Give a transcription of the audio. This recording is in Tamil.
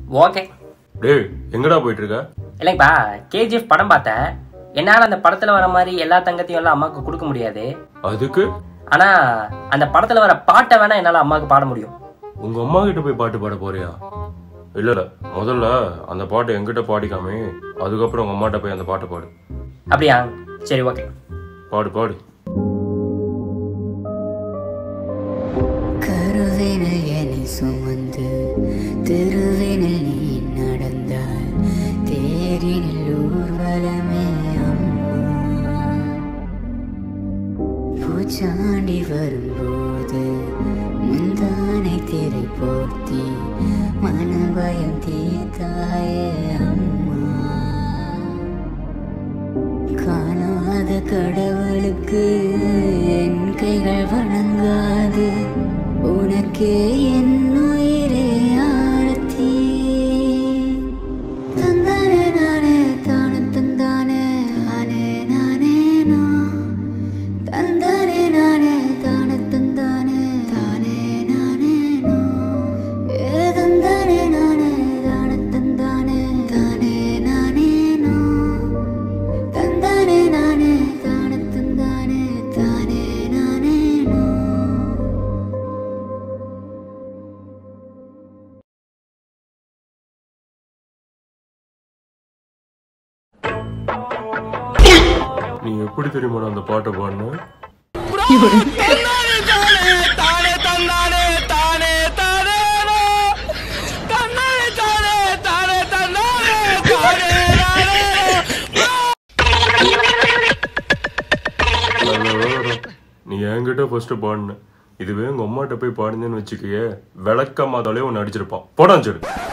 ஓகே டேய் எங்கடா போயிட்டு இருக்க இல்லைங்கப்பா கேஜிஎஃப் படம் பார்த்தேன் என்னால் அந்த படத்தில் வர மாதிரி எல்லா தங்கத்தையும் எல்லாம் அம்மாவுக்கு கொடுக்க முடியாது அதுக்கு ஆனால் அந்த படத்தில் வர பாட்டை வேணா என்னால் அம்மாவுக்கு பாட முடியும் உங்க அம்மா கிட்ட போய் பாட்டு பாட போறியா இல்ல இல்ல முதல்ல அந்த பாட்டை என்கிட்ட பாடிக்காமே அதுக்கப்புறம் உங்க அம்மாட்ட போய் அந்த பாட்டை பாடு அப்படியா சரி ஓகே பாடு பாடு கருவினில் என்னை சுமந்து திருவினில் நீ நடந்தால் தேரினில் ஊர்வலமே அம்மா பூச்சாண்டி வரும்போது முந்தானை திரை போர்த்தி மனபயம் தீர்த்தாயே அம்மா காணாத கடவுளுக்கு என் கைகள் வணங்காது உனக்கே என் உயிரே ஆரத்தி தந்தானே நானே தானே தந்தானே ஆனே நானே நான் தந்தானே நானே தானே தந்தானே தானே நானே நான் ஏ தந்தானே நானே தானே தந்தானே தானே நானே நான் தந்தானே நானே தானே தந்தானே தானே நானே நான் நீ எப்படி தெரியுமா அந்த பாட்டை பாடின நல்ல வேலைடா. நீ என்கிட்ட ஃபர்ஸ்ட் பாடின இதுவே உங்க அம்மாட்ட போய் பாடுனேன்னு வச்சுக்கயே விளக்கமாதாலே உன்னை அடிச்சிருப்பான் போடான் சரி